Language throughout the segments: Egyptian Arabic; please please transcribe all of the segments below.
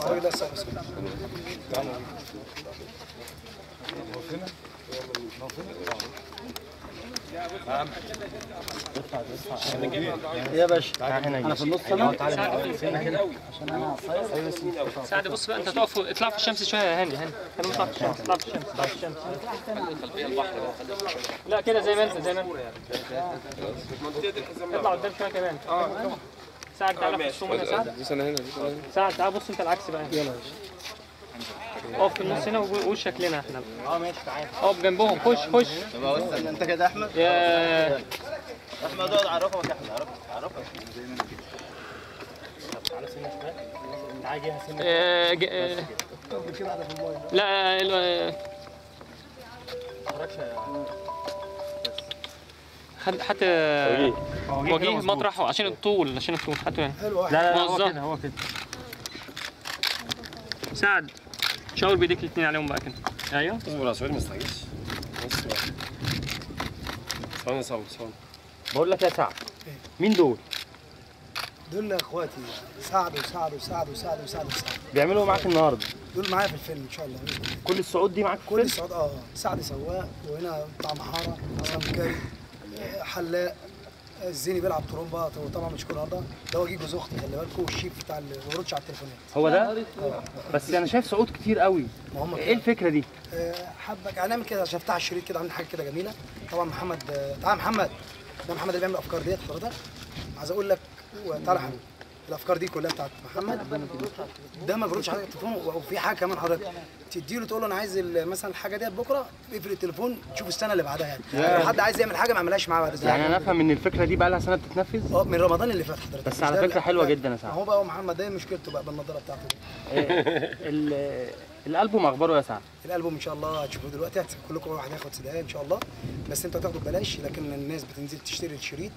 الراجل ده صعب صعب. يا باشا انا في النص انا سعد بص بقى انت تقف اطلع في الشمس شويه يا هاني هاني خلينا نطلع في الشمس اطلع في الشمس اطلع في الشمس لا كده زي ما انت زي ما انت اطلع قدام شويه كمان سعد تعالى في الصوم هنا سعد دي سنه هنا دي سنه هنا سعد تعالى بص انت العكس بقى يلا اقف في النص هنا ووشك لنا احنا اه ماشي تعالى اقف جنبهم خش خش طب بص انت كده احمد يا احمد اقعد على ركبك يا احمد على ركبك على ركبك طب تعالى سنه شويه تعالى جيها سنه آه، ج- آه، لا ال- خد حتى وجيه مطرحه عشان الطول عشان الطول حتى يعني حلو واحد لا لا هو موظف. كده هو كده سعد شاور بايديك الاثنين عليهم بقى كده ايوه اصبر يا سعيد ما تستعجلش بص بقى ثواني ثواني ثواني بقول لك يا سعد مين دول؟ دول اخواتي سعد وسعد وسعد وسعد وسعد وسعد بيعملوا معاك النهارده دول معايا في الفيلم ان شاء الله بإذن الله. كل الصعود دي معاك في كل الفيلم؟ السعود اه سعد سواق وهنا بتاع محاره عصام كاري آه، حلاق آه، الزيني بيلعب ترومبا هو طبعا مش كل النهارده ده وجيه جوز اختي خلي بالكم والشيف بتاع اللي ما بيردش على التليفونات هو ده؟ بس انا شايف صعود كتير قوي ما هم ايه كده الفكره دي؟ آه، حبك هنعمل كده عشان افتح الشريط كده عامل حاجه كده جميله طبعا محمد آه، تعال محمد ده محمد اللي بيعمل الافكار ديت حضرتك عايز اقول لك تعالى يا حبيبي الافكار دي كلها بتاعت محمد ده ما بيردش على التليفون وفي حاجه كمان حضرتك تديله تقول له انا عايز ال- مثلا الحاجه ديت بكره اقفل التليفون تشوف السنه اللي بعدها يعني لو حد عايز يعمل حاجه ما يعملهاش معاه بعد يعني انا ذلك افهم ان الفكره دي بقى لها سنه بتتنفذ؟ اه من رمضان اللي فات حضرتك بس مش على ده فكرة اللي- حلوة لا، جدا يا سعد. هو بقى هو محمد ده مشكلته بقى بالنضاره بتاعته دي. ال- الالبوم اخباره يا سعد الالبوم ان شاء الله هتشوفوه دلوقتي هت- كلكم واحد هياخد سدايه ان شاء الله بس انتوا هتاخدوا ببلاش لكن الناس بتنزل تشتري الشريط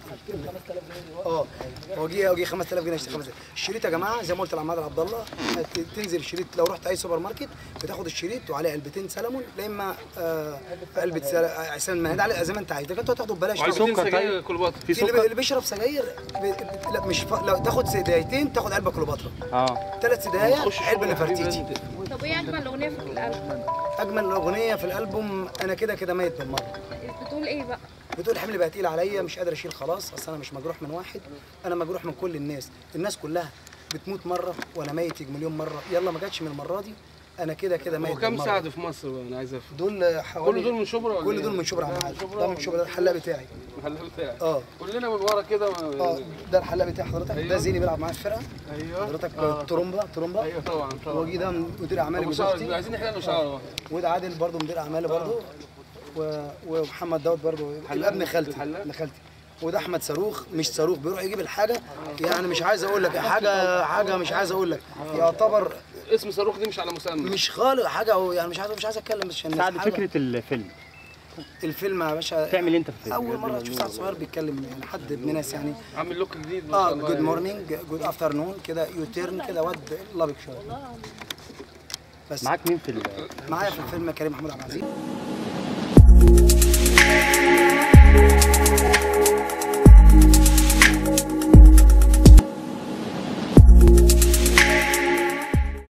اه هو جه هو جه 5000 جنيه اشتري 5000 الشريط يا جماعه زي ما قلت لعماد عبد الله هت- تنزل الشريط لو رحت اي سوبر ماركت بتاخد الشريط وعليه علبتين سلمون لا اما آه علبه سل- عسل مهد عليه زي ما انت عايز لكن انتوا هتاخدوا ببلاش في طبعاً. سكر طيب كل بطل في في اللي, سكر اللي بيشرب سجاير ب... ب... لا مش ف... لو تاخد سدايتين تاخد علبه كليوباترا اه ثلاث سدايا علبه نفرتيتي طب وايه اجمل اغنيه في الالبوم اجمل اغنيه في الالبوم انا كده كده ميت بالمره بتقول ايه بقى بتقول حمل بقى تقيل عليا مش قادر اشيل خلاص اصل انا مش مجروح من واحد انا مجروح من كل الناس الناس كلها بتموت مره وانا ميت يجي مليون مره يلا ما جاتش من المره دي انا كده كده ميت هو كام بالمرة. سعد في مصر بقى انا عايز افهم دول حوالي كل دول من شبرا ولا كل إيه؟ دول من شبرا يا عم علي. ده من شبرا ده الحلاق بتاعي الحلال بتاعك اه كلنا من ورا كده اه ده الحلاق بتاعي حضرتك ده أيوه. زيني بيلعب معايا في الفرقه ايوه حضرتك ترومبا ترومبا ايوه طبعا طبعا وجي ده مدير اعمالي أبو جوز شعر اختي عايزين نحلق له شعره وده عادل برضه مدير اعمالي برضه و... ومحمد داود برضه ابن خالتي ابن خالتي وده احمد صاروخ مش صاروخ بيروح يجيب الحاجه يعني مش عايز اقول لك حاجه حاجه مش عايز اقول لك يعتبر اسم صاروخ دي مش على مسمى مش خالق حاجه يعني مش عايز مش عايز اتكلم بس عشان الناس سعد حاجة. فكره الفيلم الفيلم يا باشا تعمل إيه انت في الفيلم؟ اول مره اشوف سعد صغير بيتكلم يعني حد ابن ناس يعني عامل لوك جديد ما اه شاء الله جود يعني. مورنينج جود افترنون كده يو تيرن كده واد لابك شويه بس معاك مين في ال- معايا في الفيلم كريم محمود عبد العزيز